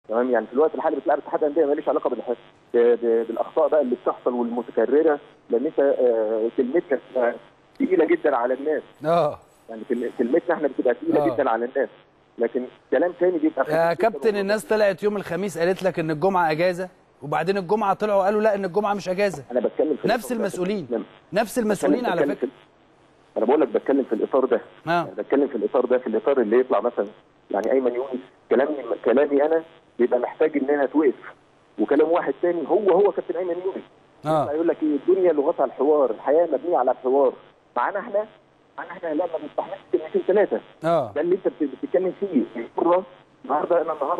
تمام يعني في الوقت الحالي بتلاقي اتحاد الانديه ماليش علاقه بالح- ب- ب- بالاخطاء بقى اللي بتحصل والمتكرره لان انت آه، كلمتك بتبقى تقيله جدا على الناس اه يعني كل- كلمتنا احنا بتبقى تقيله آه. جدا على الناس لكن كلام تاني بيبقى يا خفيف جداً كابتن الناس طلعت يوم الخميس قالت لك ان الجمعه اجازه وبعدين الجمعه طلعوا قالوا لا ان الجمعه مش اجازه انا بتكلم في نفس الإطار ده. المسؤولين لما- نفس المسؤولين بتكلم- على بتكلم فكره في- انا بقول لك بتكلم في الاطار ده اه يعني بتكلم في الاطار ده في الاطار اللي يطلع مثلا يعني ايمن يونس كلامي كلامي انا بيبقى محتاج ان انا اتوقف وكلام واحد تاني هو هو كابتن ايمن يونس اه يقول لك ايه الدنيا لغتها الحوار الحياه مبنيه على الحوار معانا احنا معانا احنا لا ما بنستحملش كلمتين ثلاثه اه ده اللي انت بت- بتتكلم فيه الكره النهارده انا النهارده